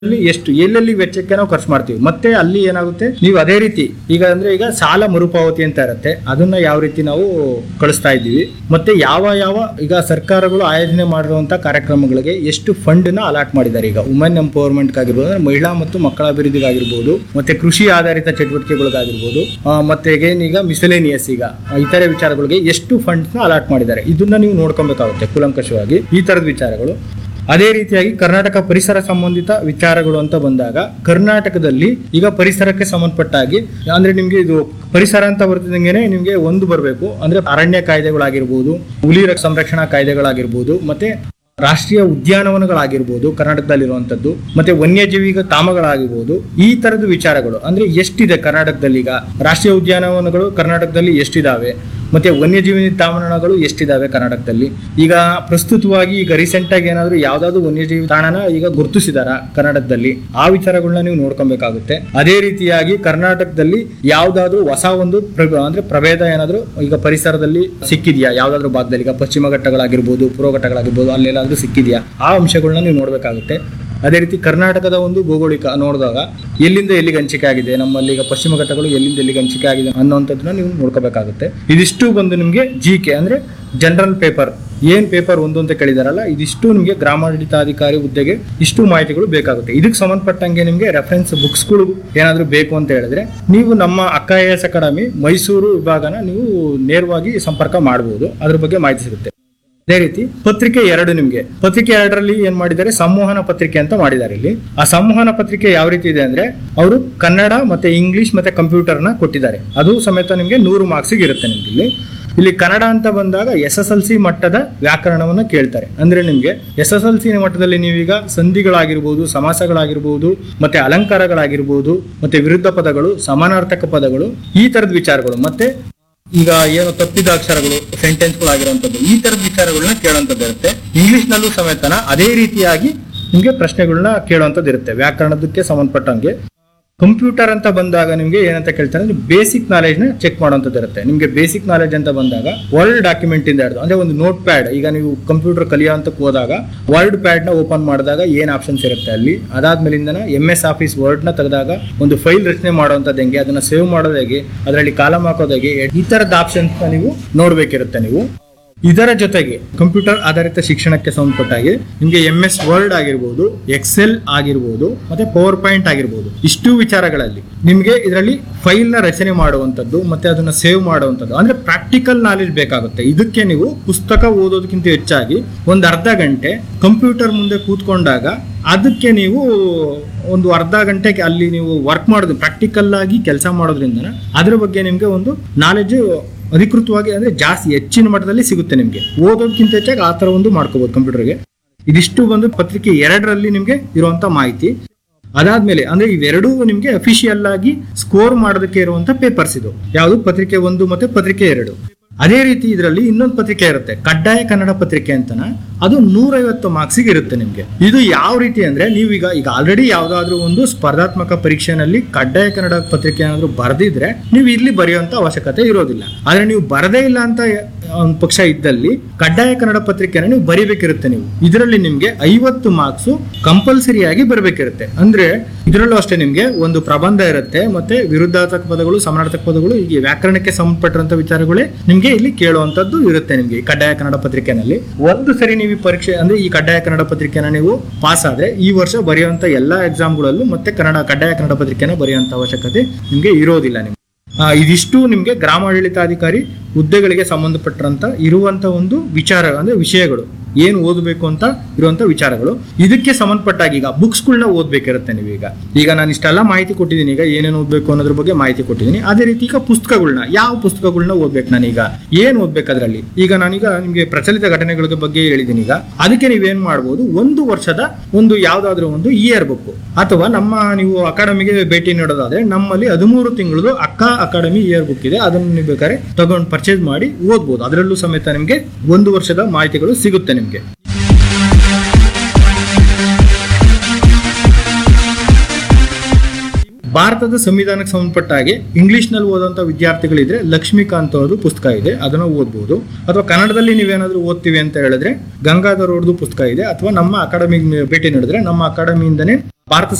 ಅಲ್ಲಿ ಎಷ್ಟು ಎಲ್ಲೆಲ್ಲಿ ವೆಚ್ಚಕ್ಕೆ ನಾವು ಖರ್ಚು ಮಾಡ್ತೀವಿ ಮತ್ತೆ ಅಲ್ಲಿ ಏನಾಗುತ್ತೆ ನೀವು ಅದೇ ರೀತಿ ಈಗ ಅಂದ್ರೆ ಈಗ ಸಾಲ ಮರುಪಾವತಿ ಅಂತ ಇರುತ್ತೆ ಅದನ್ನ ಯಾವ ರೀತಿ ನಾವು ಕಳಿಸ್ತಾ ಇದ್ದೀವಿ ಮತ್ತೆ ಯಾವ ಯಾವ ಈಗ ಸರ್ಕಾರಗಳು ಆಯೋಜನೆ ಮಾಡಿರುವಂತ ಕಾರ್ಯಕ್ರಮಗಳಿಗೆ ಎಷ್ಟು ಫಂಡ್ ನ ಅಲಾಟ್ ಮಾಡಿದ್ದಾರೆ ಈಗ ವುಮೆನ್ ಎಂಪವರ್ಮೆಂಟ್ ಆಗಿರ್ಬೋದು ಅಂದ್ರೆ ಮಹಿಳಾ ಮತ್ತು ಮಕ್ಕಳ ಅಭಿವೃದ್ಧಿಗಾಗಿರ್ಬೋದು ಮತ್ತೆ ಕೃಷಿ ಆಧಾರಿತ ಚಟುವಟಿಕೆಗಳಿಗಾಗಿರ್ಬೋದು ಆ, ಮತ್ತೆ again ಈಗ ಮಿಸಲೇನಿಯಸ್ ಈಗ ಆ, ಇತರೆ ವಿಚಾರಗಳಿಗೆ ಎಷ್ಟು ಫಂಡ್ಸ್ ನ ಅಲಾಟ್ ಮಾಡಿದ್ದಾರೆ ಇದನ್ನ ನೀವು ನೋಡ್ಕೊಬೇಕಾಗುತ್ತೆ ಕೂಲಂಕಷವಾಗಿ ಈ ತರದ ವಿಚಾರಗಳು ಅದೇ ರೀತಿಯಾಗಿ ಕರ್ನಾಟಕ ಪರಿಸರ ಸಂಬಂಧಿತ ವಿಚಾರಗಳು ಅಂತ ಬಂದಾಗ ಕರ್ನಾಟಕದಲ್ಲಿ ಈಗ ಪರಿಸರಕ್ಕೆ ಸಂಬಂಧಪಟ್ಟಾಗಿ ಅಂದ್ರೆ ನಿಮ್ಗೆ ಇದು ಪರಿಸರ ಅಂತ ಬರ್ತಿದಂಗೆನೆ ನಿಮ್ಗೆ ಒಂದು ಬರಬೇಕು ಅಂದ್ರೆ ಅರಣ್ಯ ಕಾಯ್ದೆಗಳಾಗಿರ್ಬೋದು ಹುಲಿ ರ- ಸಂರಕ್ಷಣಾ ಕಾಯ್ದೆಗಳಾಗಿರ್ಬೋದು ಮತ್ತೆ ರಾಷ್ಟ್ರೀಯ ಉದ್ಯಾನವನಗಳಾಗಿರ್ಬೋದು ಕರ್ನಾಟಕದಲ್ಲಿರುವಂತದ್ದು ಮತ್ತೆ ವನ್ಯಜೀವಿ ಧಾಮಗಳಾಗಿರ್ಬೋದು ಈ ತರದ ವಿಚಾರಗಳು ಅಂದ್ರೆ ಎಷ್ಟಿದೆ ಕರ್ನಾಟಕದಲ್ಲಿ ಈಗ ರಾಷ್ಟ್ರೀಯ ಉದ್ಯಾನವನಗಳು ಕರ್ನಾಟಕದಲ್ಲಿ ಎಷ್ಟಿದಾವೆ ಮತ್ತೆ ವನ್ಯಜೀವಿ ಧಾಮಗಳು ಎಷ್ಟಿದಾವೆ ಕರ್ನಾಟಕದಲ್ಲಿ ಈಗ ಪ್ರಸ್ತುತವಾಗಿ ಈಗ ರೀಸೆಂಟ್ ಆಗಿ ಏನಾದ್ರು ಯಾವ್ದಾದ್ರು ವನ್ಯಜೀವಿ ತಾಣನ ಈಗ ಗುರುತಿಸಿದಾರ ಕರ್ನಾಟಕದಲ್ಲಿ ಆ ವಿಚಾರಗಳನ್ನ ನೀವು ನೋಡ್ಕೊಬೇಕಾಗುತ್ತೆ ಅದೇ ರೀತಿಯಾಗಿ ಕರ್ನಾಟಕದಲ್ಲಿ ಯಾವ್ದಾದ್ರು ಹೊಸ ಒಂದು ಪ್ರ- ಅಂದ್ರೆ ಪ್ರಭೇದ ಏನಾದ್ರು ಈಗ ಪರಿಸರದಲ್ಲಿ ಸಿಕ್ಕಿದ್ಯಾ ಯಾವ್ದಾದ್ರು ಭಾಗದಲ್ಲಿ ಈಗ ಪಶ್ಚಿಮ ಘಟ್ಟಗಳಾಗಿರ್ಬೋದು ಪೂರ್ವ ಘಟ್ಟಗಳಾಗಿರ್ಬೋದು ಅಲ್ಲೆಲ್ಲಾದ್ರೂ ಸಿಕ್ಕಿದ್ಯಾ ಆ ಅಂಶಗಳನ್ನ ನೀವು ನೋಡ್ಬೇಕಾಗುತ್ತೆ ಅದೇ ರೀತಿ ಕರ್ನಾಟಕದ ಒಂದು ಭೌಗೋಳಿಕ ನೋಡಿದಾಗ ಎಲ್ಲಿಂದ ಎಲ್ಲಿಗೆ ಹಂಚಿಕೆ ಆಗಿದೆ ನಮ್ಮಲ್ಲಿ ಈಗ ಪಶ್ಚಿಮ ಘಟ್ಟಗಳು ಎಲ್ಲಿಂದ ಎಲ್ಲಿಗೆ ಹಂಚಿಕೆ ಆಗಿದೆ ಅನ್ನೋಂಥದ್ದನ್ನ ನೀವು ನೋಡ್ಕೋಬೇಕಾಗುತ್ತೆ ಇದಿಷ್ಟು ಬಂದು ನಿಮಗೆ ಜಿ ಕೆ ಅಂದ್ರೆ ಜನರಲ್ ಪೇಪರ್ ಏನ್ ಪೇಪರ್ ಒಂದು ಅಂತ ಕೇಳಿದಾರಲ್ಲ ಇದಿಷ್ಟು ನಿಮಗೆ ಗ್ರಾಮಾಡಳಿತಾಧಿಕಾರಿ ಹುದ್ದೆಗೆ ಇಷ್ಟು ಮಾಹಿತಿಗಳು ಬೇಕಾಗುತ್ತೆ ಇದಕ್ಕೆ ಸಂಬಂಧಪಟ್ಟಂಗೆ ನಿಮಗೆ ರೆಫರೆನ್ಸ್ ಬುಕ್ಸ್ಗಳು ಏನಾದರೂ ಬೇಕು ಅಂತ ಹೇಳಿದ್ರೆ ನೀವು ನಮ್ಮ ಅಕ್ಕ ಐ ಎಸ್ ಅಕಾಡೆಮಿ ಮೈಸೂರು ವಿಭಾಗನ ನೀವು ನೇರವಾಗಿ ಸಂಪರ್ಕ ಮಾಡಬಹುದು ಅದ್ರ ಬಗ್ಗೆ ಮಾಹಿತಿ ಸಿಗುತ್ತೆ ಅದೇ ರೀತಿ ಪತ್ರಿಕೆ ಎರಡು ನಿಮ್ಗೆ ಪತ್ರಿಕೆ ಎರಡರಲ್ಲಿ ಏನ್ ಮಾಡಿದ್ದಾರೆ ಸಂವಹನ ಪತ್ರಿಕೆ ಅಂತ ಮಾಡಿದ್ದಾರೆ ಇಲ್ಲಿ ಆ ಸಂವಹನ ಪತ್ರಿಕೆ ಯಾವ ರೀತಿ ಇದೆ ಅಂದ್ರೆ ಅವರು ಕನ್ನಡ ಮತ್ತೆ ಇಂಗ್ಲಿಷ್ ಮತ್ತೆ ಕಂಪ್ಯೂಟರ್ ನ ಕೊಟ್ಟಿದ್ದಾರೆ ಅದು ಸಮೇತ ನಿಮ್ಗೆ ನೂರು ಮಾರ್ಕ್ಸ್ ಇರುತ್ತೆ ನಿಮ್ಗೆ ಇಲ್ಲಿ ಇಲ್ಲಿ ಕನ್ನಡ ಅಂತ ಬಂದಾಗ ಎಸ್ ಎಸ್ ಎಲ್ ಸಿ ಮಟ್ಟದ ವ್ಯಾಕರಣವನ್ನು ಕೇಳ್ತಾರೆ ಅಂದ್ರೆ ನಿಮ್ಗೆ ಎಸ್ ಎಸ್ ಎಲ್ ಸಿ ಮಟ್ಟದಲ್ಲಿ ನೀವೀಗ ಸಂಧಿಗಳಾಗಿರ್ಬೋದು ಸಮಾಸಗಳಾಗಿರ್ಬೋದು ಮತ್ತೆ ಅಲಂಕಾರಗಳಾಗಿರ್ಬೋದು ಮತ್ತೆ ವಿರುದ್ಧ ಪದಗಳು ಸಮಾನಾರ್ಥಕ ಪದಗಳು ಈ ತರದ ವಿಚಾರಗಳು ಮತ್ತೆ ಈಗ ಏನು ತಪ್ಪಿದ ಅಕ್ಷರಗಳು ಸೆಂಟೆನ್ಸ್ಗಳಾಗಿರುವಂಥದ್ದು ಈ ತರದ ವಿಚಾರಗಳನ್ನ ಕೇಳುವಂಥದ್ದು ಇರುತ್ತೆ ಇಂಗ್ಲಿಷ್ ನಲ್ಲೂ ಸಮೇತನ ಅದೇ ರೀತಿಯಾಗಿ ನಿಮ್ಗೆ ಪ್ರಶ್ನೆಗಳನ್ನ ಕೇಳುವಂಥದ್ದು ಇರುತ್ತೆ ವ್ಯಾಕರಣದಕ್ಕೆ ಸಂಬಂಧಪಟ್ಟಂಗೆ ಕಂಪ್ಯೂಟರ್ ಅಂತ ಬಂದಾಗ ನಿಮ್ಗೆ ಏನಂತ ಕೇಳ್ತಾರೆ ಅಂದ್ರೆ ಬೇಸಿಕ್ ನಾಲೆಜ್ ನ ಚೆಕ್ ಮಾಡುವಂಥದ್ದು ಇರುತ್ತೆ ನಿಮ್ಗೆ ಬೇಸಿಕ್ ನಾಲೆಜ್ ಅಂತ ಬಂದಾಗ ವರ್ಡ್ ಡಾಕ್ಯುಮೆಂಟ್ ಇಂದ ಹಿಡಿದು ಅಂದ್ರೆ ಒಂದು ನೋಟ್ ಪ್ಯಾಡ್ ಈಗ ನೀವು ಕಂಪ್ಯೂಟರ್ ಕಲಿಯೋಂತ ಹೋದಾಗ ವರ್ಡ್ ಪ್ಯಾಡ್ ನ ಓಪನ್ ಮಾಡಿದಾಗ ಏನ್ ಆಪ್ಷನ್ಸ್ ಇರುತ್ತೆ ಅಲ್ಲಿ ಅದಾದ್ಮೇಲಿಂದ ಎಂ ಎಸ್ ಆಫೀಸ್ ವರ್ಡ್ ನ ತೆಗೆದಾಗ ಒಂದು ಫೈಲ್ ರಚನೆ ಮಾಡುವಂಥದ್ದು ಹೆಂಗೆ ಅದನ್ನ ಸೇವ್ ಮಾಡೋದು ಹೇಗೆ ಅದರಲ್ಲಿ ಕಾಲಮ್ ಹಾಕೋದು ಹೇಗೆ ಈ ತರದ ಆಪ್ಷನ್ಸ್ ನೀವು ನೋಡ್ಬೇಕಿರುತ್ತೆ ನೀವು ಇದರ ಜೊತೆಗೆ ಕಂಪ್ಯೂಟರ್ ಆಧಾರಿತ ಶಿಕ್ಷಣಕ್ಕೆ ಸಂಬಂಧಪಟ್ಟಾಗಿ ನಿಮಗೆ ಎಂ ಎಸ್ ವರ್ಡ್ ಆಗಿರ್ಬೋದು ಎಕ್ಸೆಲ್ ಆಗಿರ್ಬೋದು ಮತ್ತೆ ಪವರ್ ಪಾಯಿಂಟ್ ಆಗಿರ್ಬೋದು ಇಷ್ಟು ವಿಚಾರಗಳಲ್ಲಿ ನಿಮಗೆ ಇದರಲ್ಲಿ ಫೈಲ್ ನ ರಚನೆ ಮಾಡುವಂಥದ್ದು ಮತ್ತೆ ಅದನ್ನ ಸೇವ್ ಮಾಡುವಂಥದ್ದು ಅಂದ್ರೆ ಪ್ರಾಕ್ಟಿಕಲ್ ನಾಲೆಜ್ ಬೇಕಾಗುತ್ತೆ ಇದಕ್ಕೆ ನೀವು ಪುಸ್ತಕ ಓದೋದಕ್ಕಿಂತ ಹೆಚ್ಚಾಗಿ ಒಂದು ಅರ್ಧ ಗಂಟೆ ಕಂಪ್ಯೂಟರ್ ಮುಂದೆ ಕೂತ್ಕೊಂಡಾಗ ಅದಕ್ಕೆ ನೀವು ಒಂದು ಅರ್ಧ ಗಂಟೆಗೆ ಅಲ್ಲಿ ನೀವು ವರ್ಕ್ ಮಾಡೋದು ಪ್ರಾಕ್ಟಿಕಲ್ ಆಗಿ ಕೆಲಸ ಮಾಡೋದ್ರಿಂದ ಅದ್ರ ಬಗ್ಗೆ ನಿಮಗೆ ಒಂದು ನಾಲೆಜ್ ಅಧಿಕೃತವಾಗಿ ಅಂದ್ರೆ ಜಾಸ್ತಿ ಹೆಚ್ಚಿನ ಮಟ್ಟದಲ್ಲಿ ಸಿಗುತ್ತೆ ನಿಮಗೆ ಓದೋದಕ್ಕಿಂತ ಹೆಚ್ಚಾಗಿ ಆ ತರ ಒಂದು ಮಾಡ್ಕೋಬಹುದು ಕಂಪ್ಯೂಟರ್ಗೆ ಇದಿಷ್ಟು ಬಂದು ಪತ್ರಿಕೆ ಎರಡರಲ್ಲಿ ನಿಮಗೆ ಇರುವಂತ ಮಾಹಿತಿ ಅದಾದ್ಮೇಲೆ ಅಂದ್ರೆ ಇವೆರಡೂ ನಿಮ್ಗೆ ಅಫಿಷಿಯಲ್ ಆಗಿ ಸ್ಕೋರ್ ಮಾಡೋದಕ್ಕೆ ಇರುವಂತ ಪೇಪರ್ಸ್ ಇದು ಯಾವುದು ಪತ್ರಿಕೆ ಒಂದು ಮತ್ತೆ ಪತ್ರಿಕೆ ಎರಡು ಅದೇ ರೀತಿ ಇದರಲ್ಲಿ ಇನ್ನೊಂದು ಪತ್ರಿಕೆ ಇರುತ್ತೆ ಕಡ್ಡಾಯ ಕನ್ನಡ ಪತ್ರಿಕೆ ಅಂತನ ಅದು ನೂರೈವತ್ತು ಮಾರ್ಕ್ಸಿಗೆ ಇರುತ್ತೆ ನಿಮ್ಗೆ ಇದು ಯಾವ ರೀತಿ ಅಂದ್ರೆ ನೀವೀಗ ಈಗ ಆಲ್ರೆಡಿ ಯಾವ್ದಾದ್ರು ಒಂದು ಸ್ಪರ್ಧಾತ್ಮಕ ಪರೀಕ್ಷೆನಲ್ಲಿ ಕಡ್ಡಾಯ ಕನ್ನಡ ಪತ್ರಿಕೆ ಏನಾದ್ರು ಬರೆದಿದ್ರೆ ನೀವು ಇಲ್ಲಿ ಬರೆಯುವಂತ ಅವಶ್ಯಕತೆ ಇರೋದಿಲ್ಲ ಆದ್ರೆ ನೀವು ಬರದೇ ಇಲ್ಲ ಅಂತ ಒಂದು ಪಕ್ಷ ಇದ್ದಲ್ಲಿ ಕಡ್ಡಾಯ ಕನ್ನಡ ಪತ್ರಿಕೆನ ನೀವು ಬರಿಬೇಕಿರುತ್ತೆ ನೀವು ಇದರಲ್ಲಿ ನಿಮ್ಗೆ ಐವತ್ತು ಮಾರ್ಕ್ಸ್ ಕಂಪಲ್ಸರಿ ಆಗಿ ಬರಬೇಕಿರುತ್ತೆ ಅಂದ್ರೆ ಇದರಲ್ಲೂ ಅಷ್ಟೇ ನಿಮ್ಗೆ ಒಂದು ಪ್ರಬಂಧ ಇರುತ್ತೆ ಮತ್ತೆ ವಿರುದ್ಧಾರ್ಥಕ ಪದಗಳು ಸಮಾನಾರ್ಥಕ ಪದಗಳು ಹೀಗೆ ವ್ಯಾಕರಣಕ್ಕೆ ಸಂಬಂಧಪಟ್ಟಂತ ವಿಚಾರಗಳೇ ನಿಮ್ಗೆ ಇಲ್ಲಿ ಕೇಳುವಂತದ್ದು ಇರುತ್ತೆ ನಿಮ್ಗೆ ಈ ಕಡ್ಡಾಯ ಕನ್ನಡ ಪತ್ರಿಕೆನಲ್ಲಿ ಒಂದು ಸರಿ ನೀವು ಈ ಪರೀಕ್ಷೆ ಅಂದ್ರೆ ಈ ಕಡ್ಡಾಯ ಕನ್ನಡ ಪತ್ರಿಕೆನ ನೀವು ಪಾಸ್ ಆದ್ರೆ ಈ ವರ್ಷ ಬರೆಯುವಂತ ಎಲ್ಲಾ ಎಕ್ಸಾಮ್ಗಳಲ್ಲೂ ಮತ್ತೆ ಕನ್ನಡ ಕಡ್ಡಾಯ ಕನ್ನಡ ಪತ್ರಿಕೆನ ಬರೆಯುವಂತ ಅವಶ್ಯಕತೆ ನಿಮ್ಗೆ ಇರೋದಿಲ್ಲ ನಿಮ್ಗೆ ಆ, ಇದಿಷ್ಟು ನಿಮ್ಗೆ ಗ್ರಾಮಾಡಳಿತಾಧಿಕಾರಿ ಹುದ್ದೆಗಳಿಗೆ ಸಂಬಂಧಪಟ್ಟಂತ ಇರುವಂತ ಒಂದು ವಿಚಾರ ಅಂದ್ರೆ ವಿಷಯಗಳು ಏನು ಓದಬೇಕು ಅಂತ ಇರುವಂತ ವಿಚಾರಗಳು ಇದಕ್ಕೆ ಸಂಬಂಧಪಟ್ಟಾಗ ಈಗ ಬುಕ್ಸ್ಗಳನ್ನ ಓದ್ಬೇಕಿರುತ್ತೆ ನೀವೀಗ ಈಗ ನಾನು ಇಷ್ಟೆಲ್ಲ ಮಾಹಿತಿ ಕೊಟ್ಟಿದ್ದೀನಿ ಈಗ ಏನೇನು ಓದ್ಬೇಕು ಅನ್ನೋದ್ರ ಬಗ್ಗೆ ಮಾಹಿತಿ ಕೊಟ್ಟಿದ್ದೀನಿ ಅದೇ ರೀತಿ ಈಗ ಪುಸ್ತಕಗಳನ್ನ ಯಾವ ಪುಸ್ತಕಗಳನ್ನ ಓದ್ಬೇಕು ನಾನೀಗ ಏನ್ ಓದ್ಬೇಕು ಅದರಲ್ಲಿ ಈಗ ನಾನೀಗ ನಿಮ್ಗೆ ಪ್ರಚಲಿತ ಘಟನೆಗಳ ಬಗ್ಗೆ ಹೇಳಿದ್ದೀನಿ ಈಗ ಅದಕ್ಕೆ ನೀವೇನ್ ಮಾಡ್ಬೋದು ಒಂದು ವರ್ಷದ ಒಂದು ಯಾವ್ದಾದ್ರು ಒಂದು ಇಯರ್ ಬುಕ್ ಅಥವಾ ನಮ್ಮ ನೀವು ಅಕಾಡೆಮಿಗೆ ಭೇಟಿ ನೀಡೋದಾದ್ರೆ ನಮ್ಮಲ್ಲಿ ಹದಿಮೂರು ತಿಂಗಳದು ಅಕ್ಕ ಅಕಾಡೆಮಿ ಇಯರ್ ಬುಕ್ ಇದೆ ಅದನ್ನು ನೀವು ಬೇಕಾದ್ರೆ ತಗೊಂಡು ಪರ್ಚೇಸ್ ಮಾಡಿ ಓದ್ಬೋದು ಅದರಲ್ಲೂ ಸಮೇತ ನಿಮ್ಗೆ ಒಂದು ವರ್ಷದ ಮಾಹಿತಿಗಳು ಸಿಗುತ್ತೆ ನಿಮ್ಗೆ ಭಾರತದ ಸಂವಿಧಾನಕ್ಕೆ ಸಂಬಂಧಪಟ್ಟ ಹಾಗೆ ಇಂಗ್ಲಿಷ್ ನಲ್ಲಿ ಓದುವಂತ ವಿದ್ಯಾರ್ಥಿಗಳಿದ್ರೆ ಲಕ್ಷ್ಮೀಕಾಂತ್ ಅವ್ರದ್ದು ಪುಸ್ತಕ ಇದೆ ಅದನ್ನ ಓದ್ಬೋದು ಅಥವಾ ಕನ್ನಡದಲ್ಲಿ ನೀವೇನಾದ್ರೂ ಓದ್ತೀವಿ ಅಂತ ಹೇಳಿದ್ರೆ ಗಂಗಾಧರ್ ಅವ್ರದ್ದು ಪುಸ್ತಕ ಇದೆ ಅಥವಾ ನಮ್ಮ ಅಕಾಡೆಮಿಗೆ ಭೇಟಿ ನೀಡಿದ್ರೆ ನಮ್ಮ ಅಕಾಡೆಮಿಯಿಂದನೇ ಭಾರತ